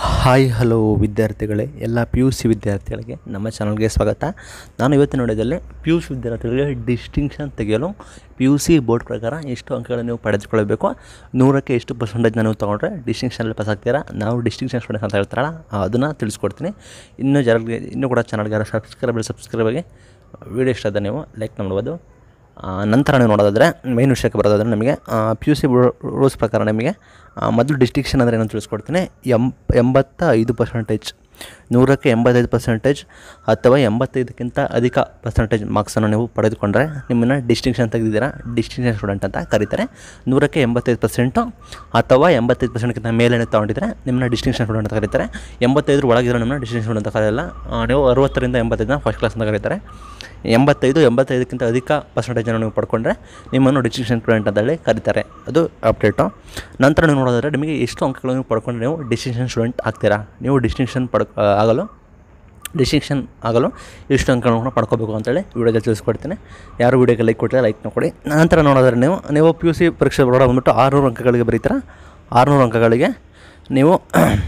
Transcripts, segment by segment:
hi hello ವಿದ್ಯಾರ್ಥಿಗಳೇ ಎಲ್ಲ P U C ವಿದ್ಯಾರ್ಥಿಗಳಿಗೆ ನಮ್ಮ ಚಾನಲ್ಗೆ ಸ್ವಾಗತ ನಾನು ಇವತ್ತಿನ ನೋಡಿದಲ್ಲಿ ಪಿ ಯು ಸಿ ವಿದ್ಯಾರ್ಥಿಗಳಿಗೆ ಡಿಸ್ಟಿಂಕ್ಷನ್ ತೆಗೆಯಲು ಪಿ ಯು ಸಿ ಬೋರ್ಡ್ ಪ್ರಕಾರ ಎಷ್ಟು ಅಂಕಗಳನ್ನು ನೀವು ಪಡೆದುಕೊಳ್ಳಬೇಕು ನೂರಕ್ಕೆ ಎಷ್ಟು ಪರ್ಸೆಂಟೇಜ್ ನೀವು ತೊಗೊಂಡ್ರೆ ಡಿಸ್ಟಿಂಕ್ಷನಲ್ಲಿ ಪಾಸ್ ಆಗ್ತೀರಾ ನಾವು ಡಿಸ್ಟಿಂಕ್ಷನ್ ಸ್ಟೂಡೆಂಟ್ಸ್ ಅಂತ ಹೇಳ್ತಾರಲ್ಲ ಅದನ್ನು ತಿಳಿಸ್ಕೊಡ್ತೀನಿ ಇನ್ನೂ ಜನರಿಗೆ ಇನ್ನೂ ಕೂಡ ಚಾನಲ್ಗೆ ಯಾರು ಸಬ್ಸ್ಕ್ರೈಬ್ ಸಬ್ಸ್ಕ್ರೈಬಾಗಿ ವೀಡಿಯೋ ಇಷ್ಟ ಆದ ನೀವು ಲೈಕ್ ಮಾಡ್ಬೋದು ಆ, ನಂತರ ನೀವು ನೋಡೋದಾದರೆ ಮೇನ್ ವಿಷಯಕ್ಕೆ ಬರೋದಾದರೆ ನಿಮಗೆ ಪಿ ಯು ಸಿ ರೂಲ್ಸ್ ಪ್ರಕಾರ ನಿಮಗೆ ಆ, ಮೊದಲು ಡಿಸ್ಟಿಂಕ್ಷನ್ ಅಂದರೆ ಏನಂತ ತಿಳಿಸ್ಕೊಡ್ತೀನಿ ಎಂ ಎಂಬತ್ತ ಐದು ಪರ್ಸೆಂಟೇಜ್ ನೂರಕ್ಕೆ ಎಂಬತ್ತೈದು ಪರ್ಸೆಂಟೇಜ್ ಅಥವಾ ಎಂಬತ್ತೈದಕ್ಕಿಂತ ಅಧಿಕ ಪರ್ಸೆಂಟೇಜ್ ಮಾರ್ಕ್ಸನ್ನು ನೀವು ಪಡೆದುಕೊಂಡ್ರೆ ನಿಮ್ಮನ್ನು ಡಿಸ್ಟಿಂಕ್ಷನ್ ತೆಗೆದಿದ್ದೀರಾ ಡಿಸ್ಟಿಂಕ್ಷನ್ ಸ್ಟೂಡೆಂಟ್ ಅಂತ ಕರೀತಾರೆ ನೂರಕ್ಕೆ ಎಂಬತ್ತೈದು ಪರ್ಸೆಂಟು ಅಥವಾ ಎಂಬತ್ತೈದು ಪರ್ಸೆಂಟ್ಗಿಂತ ಮೇಲೇನೆ ತೊಗೊಂಡಿದ್ರೆ ನಿಮ್ಮನ್ನ ಡಿಸ್ಟಿಂಕ್ಷನ್ ಸ್ಟೂಡೆಂಟ್ ಅಂತ ಕರೀತಾರೆ ಎಂಬತ್ತೈದರ ಒಳಗಿರೋ ನಿಮ್ಮನ್ನ ಡಿಸ್ಟಿಂಕ್ಷನ್ ಸ್ಟೂಡೆಂಟ್ ಅಂತ ಕರೆಯಲ್ಲ ಆ, ನೀವು ಅರವತ್ತರಿಂದ ಎಂಬತ್ತೈದನ್ನ ಫಸ್ಟ್ ಕ್ಲಾಸ್ ಅಂತ ಕರೀತಾರೆ ಎಂಬತ್ತೈದು ಎಂಬತ್ತೈದಕ್ಕಿಂತ ಅಧಿಕ ಪರ್ಸೆಂಟೇಜನ್ನು ನೀವು ಪಡ್ಕೊಂಡ್ರೆ ನಿಮ್ಮನ್ನು ಡಿಸ್ಟಿಂಕ್ಷನ್ ಸ್ಟೂಡೆಂಟ್ ಅಂತ ಹೇಳಿ ಕರೀತಾರೆ ಅದು ಅಪ್ಡೇಟು ನಂತರ ನೀವು ನೋಡೋದಾದ್ರೆ ನಿಮಗೆ ಎಷ್ಟು ಅಂಕಗಳನ್ನು ನೀವು ಪಡ್ಕೊಂಡ್ರೆ ನೀವು ಡಿಸ್ಟಿಂಕ್ಷನ್ ಸ್ಟೂಡೆಂಟ್ ಆಗ್ತೀರಾ ನೀವು ಡಿಸ್ಟಿಂಕ್ಷನ್ ಪಡ್ ಆಗಲು ಡಿಸ್ಟಿಂಕ್ಷನ್ ಆಗಲು ಎಷ್ಟು ಅಂಕಗಳನ್ನು ಪಡ್ಕೋಬೇಕು ಅಂತೇಳಿ ವಿಡಿಯೋದಲ್ಲಿ ತಿಳಿಸ್ಕೊಡ್ತೀನಿ ಯಾರು ವಿಡಿಯೋಗೆ ಲೈಕ್ ಕೊಟ್ಟರೆ ಲೈಕ್ನ ಕೊಡಿ ನಂತರ ನೋಡೋದಾದ್ರೆ ನೀವು ನೀವು ಪಿ ಯು ಸಿ ಪರೀಕ್ಷೆ ಬರೋಣ ಬಂದ್ಬಿಟ್ಟು ಆರುನೂರು ಅಂಕಗಳಿಗೆ ಬರೀತೀರಾ ಆರುನೂರು ಅಂಕಗಳಿಗೆ ನೀವು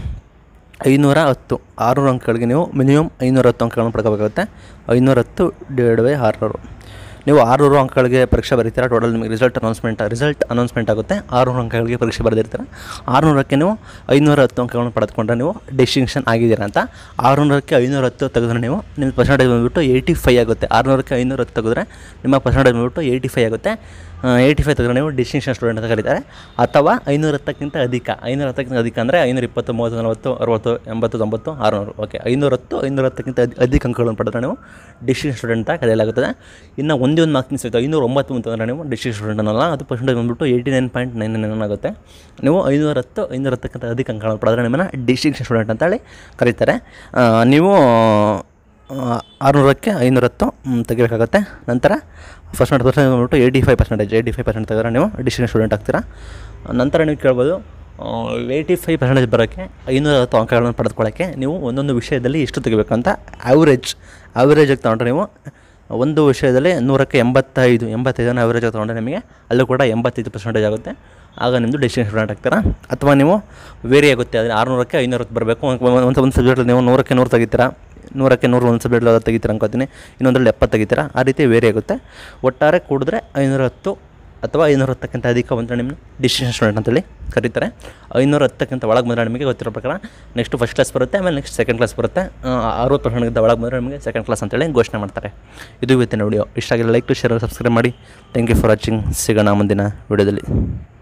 ಐನೂರ ಹತ್ತು ಆರುನೂರು ಅಂಕಗಳಿಗೆ ನೀವು ಮಿನಿಮಮ್ ಐನೂರ ಹತ್ತು ಅಂಕಗಳನ್ನು ಪಡ್ಕೋಬೇಕಾಗುತ್ತೆ ಐನೂರ ಹತ್ತು ಡಿವೈಡ್ ಬೈ ಆರುನೂರು ನೀವು ಆರುನೂರು ಅಂಕಗಳಿಗೆ ಪರೀಕ್ಷೆ ಬರೀತೀರಾ ಟೋಟಲ್ ನಿಮಗೆ ರಿಸಲ್ಟ್ ಅನೌನ್ಸ್ಮೆಂಟ್ ರಿಸಲ್ಟ್ ಅನೌನ್ಸ್ಮೆಂಟ್ ಆಗುತ್ತೆ ಆರುನೂರು ಅಂಕಗಳಿಗೆ ಪರೀಕ್ಷೆ ಬರೆದಿರ್ತೀರ ಆರುನೂರಕ್ಕೆ ನೀವು ಐನೂರ ಹತ್ತು ಅಂಕಗಳನ್ನು ಪಡೆದುಕೊಂಡ್ರೆ ನೀವು ಡಿಸ್ಟಿಂಕ್ಷನ್ ಆಗಿದ್ದೀರಾ ಅಂತ ಆರುನೂರಕ್ಕೆ ಐನೂರ ಹತ್ತು ತೆಗೆದ್ರೆ ನೀವು ನಿಮ್ಮ ಪರ್ಸೆಂಟೇಜ್ ಬಂದುಬಿಟ್ಟು ಏಯ್ಟಿ ಫೈ ಆಗುತ್ತೆ ಆರುನೂರಕ್ಕೆ ಐನೂರ ಹತ್ತು ತೆಗೆದ್ರೆ ನಿಮ್ಮ ಪರ್ಸೆಂಟೇಜ್ ಬಂದುಬಿಟ್ಟು ಏಯ್ಟಿ ಫೈ ಆಗುತ್ತೆ ಏಯ್ಟಿ ಫೈ ತೆಗೆದ್ರೆ ನೀವು ಡಿಸ್ಟಿಂಕ್ಷನ್ ಸ್ಟೂಡೆಂಟ್ ಅಂತ ಕರೀತಾರೆ ಅಥವಾ ಐನೂರ ಹತ್ತಕ್ಕಿಂತ ಅಧಿಕ ಐನೂರ ಹತ್ತಕ್ಕಿಂತ ಅಧಿಕ ಅಂದರೆ ಐನೂರ ಇಪ್ಪತ್ತು ಮೂವತ್ತು ನಲವತ್ತು ಅರವತ್ತು ಎಂಬತ್ತು ತೊಂಬತ್ತು ಆರುನೂರು ಓಕೆ ಐನೂರ ಹತ್ತು ಐನೂರ ಹತ್ತಕ್ಕಿಂತ ಅಧಿ- ಅಧಿಕ ಅಂಕಗಳನ್ನು ಪಡೆದ್ರೆ ನೀವು ಡಿಸ್ಟಿಂಕ್ಷನ್ ಸ್ಟೂಡೆಂಟ್ ಅಂತ ಕರೆಯಲಾಗುತ್ತದೆ ಇನ್ನು ಒಂದೇ ಒಂದು ಮಾರ್ಕ್ಸ್ ಸಿಗುತ್ತೆ ಐನೂರ ಒಂಬತ್ತು ಅಂತಂದರೆ ನೀವು ಡಿಸ್ಟಿಂಕ್ಷನ್ ಸ್ಟೂಡೆಂಟ್ ಅನ್ನಲ್ಲ ಅದು ಪರ್ಸೆಂಟೇಜ್ ಬಂದುಬಿಟ್ಟು eighty nine point nine nine ಆಗುತ್ತೆ ನೀವು ಐನೂರ ಹತ್ತು ಐನೂರ ಹತ್ತಕ್ಕಿಂತ ಅಧಿಕ ಅಂಕಗಳನ್ನು ಪಡೆದ್ರೆ ನಿಮ್ಮನ್ನು ಡಿಸ್ಟಿಂಕ್ಷನ್ ಸ್ಟೂಡೆಂಟ್ ಅಂತೇಳಿ ಕರೀತಾರೆ ಆ, ನೀವು ಆರುನೂರಕ್ಕೆ ಐನೂರ ಹತ್ತು ಮ್, ತೆಗಿಬೇಕಾಗುತ್ತೆ ನಂತರ ಫಸ್ಟ್ ನಾಟ್ ಪರ್ಸೆಂಟ್ ಬಂದ್ಬಿಟ್ಟು eighty five percentage eighty five percent ತೆಗೆದ್ರೆ ನೀವು ಡಿಸ್ಟಿಂಕ್ಷನ್ ಸ್ಟೂಡೆಂಟ್ ಆಗ್ತೀರಾ ನಂತರ ನೀವು ಕೇಳ್ಬೋದು ಏಯ್ಟಿ ಫೈವ್ ಪರ್ಸೆಂಟೇಜ್ ಬರೋಕ್ಕೆ ಐನೂರ ಹತ್ತು ಅಂಕಗಳನ್ನು ಪಡೆದುಕೊಳ್ಳೋಕ್ಕೆ ನೀವು ಒಂದೊಂದು ವಿಷಯದಲ್ಲಿ ಎಷ್ಟು ತೆಗಿಬೇಕಂತ ಆವ್ರೇಜ್ ಆವ್ರೇಜಾಗಿ ತೊಗೊಂಡ್ರೆ ನೀವು ಒಂದು ವಿಷಯದಲ್ಲಿ ನೂರಕ್ಕೆ ಎಂಬತ್ತೈದು ಎಂಬತ್ತೈದನ್ನು ಆವ್ರೇಜಾಗಿ ತೊಗೊಂಡ್ರೆ ನಿಮಗೆ ಅಲ್ಲೂ ಕೂಡ ಎಂಬತ್ತೈದು ಪರ್ಸೆಂಟೇಜ್ ಆಗುತ್ತೆ ಆಗ ನಿಮ್ಮದು ಡಿಸ್ಟಿಂಕ್ಷನ್ ಸ್ಟೂಡೆಂಟ್ ಆಗ್ತೀರಾ ಅಥವಾ ನೀವು ವೇರಿ ಆಗುತ್ತೆ ಆದರೆ ಆರುನೂರಕ್ಕೆ ಐನೂರಕ್ಕೆ ಬರಬೇಕು ಒಂದು ಒಂದು ಸಬ್ಜೆಕ್ಟಲ್ಲಿ ನೀವು ನೂರಕ್ಕೆ ನೂರು ತೆಗಿತೀರಾ ನೂರಕ್ಕೆ ನೂರು ಒಂದು ಸಬ್ಜೆಕ್ಟ್ ತೆಗಿತೀರಾ ಅನ್ಕೋತೀನಿ ಇನ್ನೊಂದರಲ್ಲಿ ಎಪ್ಪತ್ತು ತೆಗಿತೀರಾ ಆ ರೀತಿ ವೇರಿ ಆಗುತ್ತೆ ಒಟ್ಟಾರೆ ಕೂಡಿದ್ರೆ ಐನೂರ ಹತ್ತು ಅಥವಾ ಐನೂರ ಹತ್ತಕ್ಕಿಂತ ಅಧಿಕ ಬಂದರೆ ನಿಮ್ಮ ಡಿಸಿಷನ್ ಸ್ಟೂಡೆಂಟ್ ಅಂತೇಳಿ ಕರೀತಾರೆ ಐನೂರ ಹತ್ತಕ್ಕಿಂತ ಒಳಗೆ ಬಂದರೆ ನಿಮಗೆ ಗೊತ್ತಿರೋ ಪ್ರಕಾರ ನೆಕ್ಸ್ಟ್ ಫಸ್ಟ್ ಕ್ಲಾಸ್ ಬರುತ್ತೆ ಆಮೇಲೆ ನೆಕ್ಸ್ಟ್ ಸೆಕೆಂಡ್ ಕ್ಲಾಸ್ ಬರುತ್ತೆ ಆ, ಅರವತ್ತು ಪರ್ಸೆಂಟ್ಗಿಂತ ಒಳಗೆ ಬಂದರೆ ನಿಮಗೆ ಸೆಕೆಂಡ್ ಕ್ಲಾಸ್ ಅಂತೇಳಿ ಘೋಷಣೆ ಮಾಡ್ತಾರೆ ಇದು ಇವತ್ತಿನ ವಿಡಿಯೋ ಇಷ್ಟ ಆಗಿಲ್ಲ ಲೈಕ್ ಟು ಶೇರ್ ಸಬ್ಸ್ಕ್ರೈಬ್ ಮಾಡಿ ಥ್ಯಾಂಕ್ ಯು ಫಾರ್ ವಾಚಿಂಗ್ ಸಿಗೋಣ ಮುಂದಿನ ವಿಡಿಯೋದಲ್ಲಿ